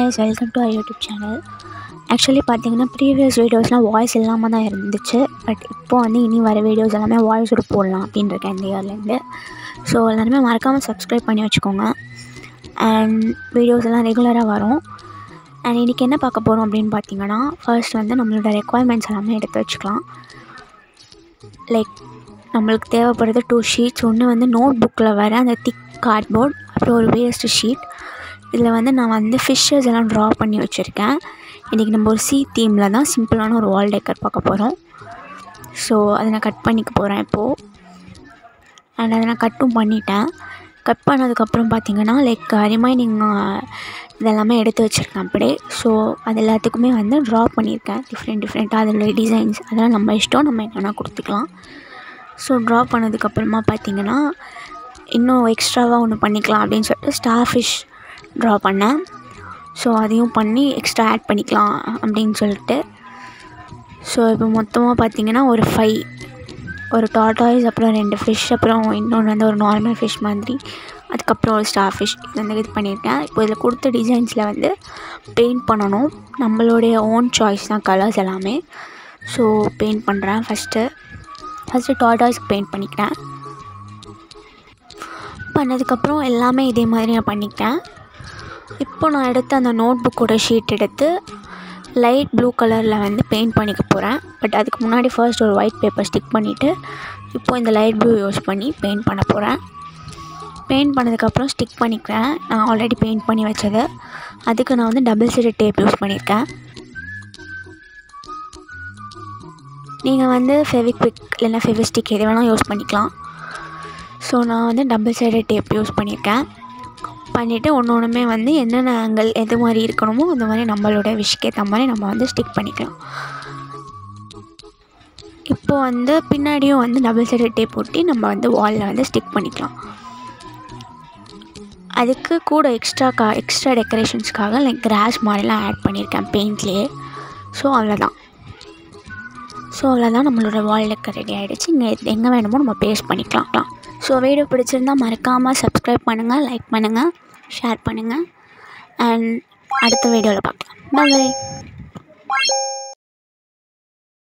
guys welcome to YouTube channel actually பார்த்தீங்கன்னா previous வீடியோஸ்லாம் voice இல்லாமல் தான் இருந்துச்சு பட் இப்போ வந்து இனி வர வீடியோஸ் எல்லாமே வாய்ஸோட போடலாம் அப்படின்னு இருக்கேன் இந்த இயர்லேருந்து ஸோ எல்லாருமே மறக்காமல் சப்ஸ்கிரைப் பண்ணி வச்சுக்கோங்க அண்ட் வீடியோஸ் எல்லாம் ரெகுலராக வரும் அண்ட் இன்றைக்கி என்ன பார்க்க போகிறோம் அப்படின்னு பார்த்தீங்கன்னா ஃபர்ஸ்ட் வந்து நம்மளோட ரெக்குவயர்மெண்ட்ஸ் எல்லாமே எடுத்து வச்சுக்கலாம் லைக் நம்மளுக்கு தேவைப்படுறது டூ ஷீட்ஸ் ஒன்று வந்து நோட் புக்கில் வர அந்த திக் கார்ட்போர்ட் அப்புறம் ஒரு வேஸ்ட் ஷீட் இதில் வந்து நான் வந்து ஃபிஷ்ஷஸ் எல்லாம் ட்ரா பண்ணி வச்சுருக்கேன் இன்றைக்கி நம்ம ஒரு சி தீமில் தான் சிம்பிளான ஒரு வால் டெக்கர் பார்க்க போகிறோம் ஸோ அதை நான் கட் பண்ணிக்க போகிறேன் இப்போது அண்ட் அதை நான் கட்டும் பண்ணிட்டேன் கட் பண்ணதுக்கப்புறம் பார்த்தீங்கன்னா லைக் ரிமைனிங் இதெல்லாமே எடுத்து வச்சுருக்கேன் அப்படியே ஸோ அது எல்லாத்துக்குமே வந்து ட்ரா பண்ணியிருக்கேன் டிஃப்ரெண்ட் டிஃப்ரெண்ட்டாக அதில் டிசைன்ஸ் அதெல்லாம் நம்ம இஷ்டம் நம்ம என்னென்னா கொடுத்துக்கலாம் ஸோ ட்ரா பண்ணதுக்கப்புறமா பார்த்தீங்கன்னா இன்னும் எக்ஸ்ட்ராவாக ஒன்று பண்ணிக்கலாம் அப்படின்னு சொல்லிட்டு ஸ்டார் ஃபிஷ் ட்ரா பண்ணேன் ஸோ அதையும் பண்ணி எக்ஸ்ட்ரா ஆட் பண்ணிக்கலாம் அப்படின்னு சொல்லிட்டு ஸோ இப்போ மொத்தமாக பார்த்தீங்கன்னா ஒரு ஃபைவ் ஒரு டாட்டாய்ஸ் அப்புறம் ரெண்டு ஃபிஷ் அப்புறம் இன்னொன்று வந்து ஒரு நார்மல் ஃபிஷ் மாதிரி அதுக்கப்புறம் ஒரு ஸ்டார் ஃபிஷ் இது வந்து இது பண்ணியிருக்கேன் இப்போ இதில் கொடுத்த டிசைன்ஸில் வந்து பெயிண்ட் பண்ணணும் நம்மளுடைய ஓன் சாய்ஸ் தான் கலர்ஸ் எல்லாமே ஸோ பெயிண்ட் பண்ணுறேன் ஃபஸ்ட்டு ஃபஸ்ட்டு டாட்டாய்ஸ்க்கு பெயிண்ட் பண்ணிக்கிறேன் பண்ணதுக்கப்புறம் எல்லாமே இதே மாதிரி நான் பண்ணிக்கிட்டேன் இப்போ நான் எடுத்த அந்த நோட் புக்கோட ஷீட் எடுத்து லைட் ப்ளூ கலரில் வந்து பெயிண்ட் பண்ணிக்க போகிறேன் பட் அதுக்கு முன்னாடி ஃபர்ஸ்ட் ஒரு ஒயிட் பேப்பர் ஸ்டிக் பண்ணிவிட்டு இப்போ இந்த லைட் ப்ளூ யூஸ் பண்ணி பெயிண்ட் பண்ண போகிறேன் பெயிண்ட் பண்ணதுக்கப்புறம் ஸ்டிக் பண்ணிக்கிறேன் நான் ஆல்ரெடி பெயிண்ட் பண்ணி வச்சது அதுக்கு நான் வந்து டபுள் சைடு டேப் யூஸ் பண்ணியிருக்கேன் நீங்கள் வந்து ஃபெவிக்விக் இல்லைன்னா ஃபெவிஸ்டிக் எது வேணால் யூஸ் பண்ணிக்கலாம் ஸோ நான் வந்து டபுள் சைடு டேப் யூஸ் பண்ணியிருக்கேன் பண்ணிவிட்டு ஒன்று ஒன்றுமே வந்து என்னென்ன ஆங்கிள் எது மாதிரி இருக்கணுமோ அந்த மாதிரி நம்மளோட விஷக்கு ஏற்ற மாதிரி நம்ம வந்து ஸ்டிக் பண்ணிக்கலாம் இப்போது வந்து பின்னாடியும் வந்து டபுள் சைடு டேப் ஒட்டி நம்ம வந்து வாலில் வந்து ஸ்டிக் பண்ணிக்கலாம் அதுக்கு கூட எக்ஸ்ட்ரா கா எக்ஸ்ட்ரா டெக்கரேஷன்ஸ்க்காக லைக் கிராஸ் மாதிரிலாம் ஆட் பண்ணியிருக்கேன் பெயிண்ட்லேயே ஸோ அவ்வளோதான் ஸோ அவ்வளோதான் நம்மளோட வால் டெக்கர் ரெடி ஆகிடுச்சு இங்கே எங்கே வேணுமோ நம்ம பேஸ்ட் பண்ணிக்கலாம் ஸோ வீடியோ பிடிச்சிருந்தா மறக்காமல் சப்ஸ்கிரைப் பண்ணுங்கள் லைக் பண்ணுங்கள் ஷேர் பண்ணுங்கள் அண்ட் அடுத்த வீடியோவில் பார்க்கலாம் பாய்